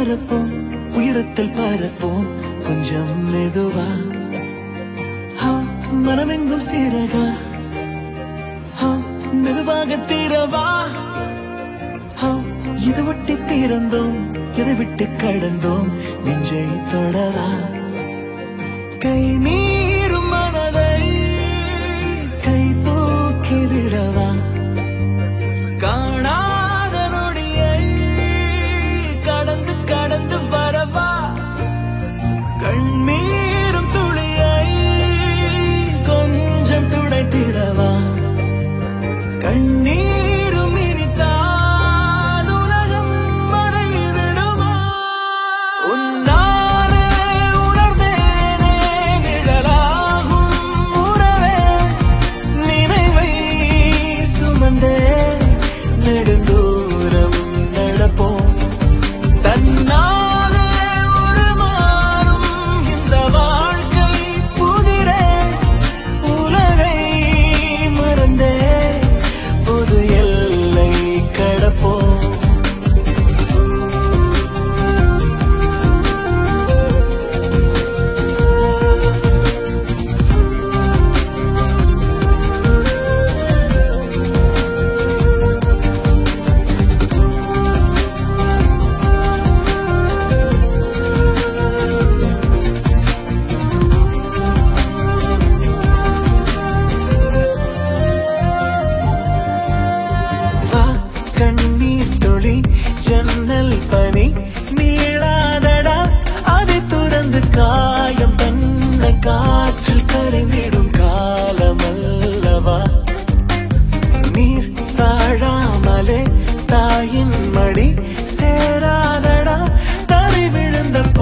மறப்போம் உயரத்தில் பறப்போம் கொஞ்சம் மெதுவா ஆ, மனமெங்கும் சீரகா ஆ, மெதுவாக தீரவா ஆ, இது ஒட்டி பிறந்தோம் இதை விட்டு கடந்தோம் நெஞ்சை தொடவா கை மீறும் மனதை கை தூக்கி விடவா காணாத நொடியை கடந்து கடந்து வரவா கண்ணீரும் துளியை கொஞ்சம் துடைத்திடவா கண்ணீரும் இனித்தால் உலகம் மறைவிடுமா உன்னாலே உணர்ந்தேனே நிழலாகும் உறவே நினைவை சுமந்தே நெடுந்தூரம் நடப்போம் தன்னாலே உருமாறும் இந்த வாழ்க்கை புதிரே உலகை மறந்தே புது எல்லை கடப்போம் வா கண்ணீர் துளி ஜன்னல் பனி மீளாதடா அதை துறந்து காயம் தன்னை காற்றில் கரைந்திடும் காலமல்லவா நீர் தாழாமலே தாயின் மடி சேராதடா தரை விழுந்த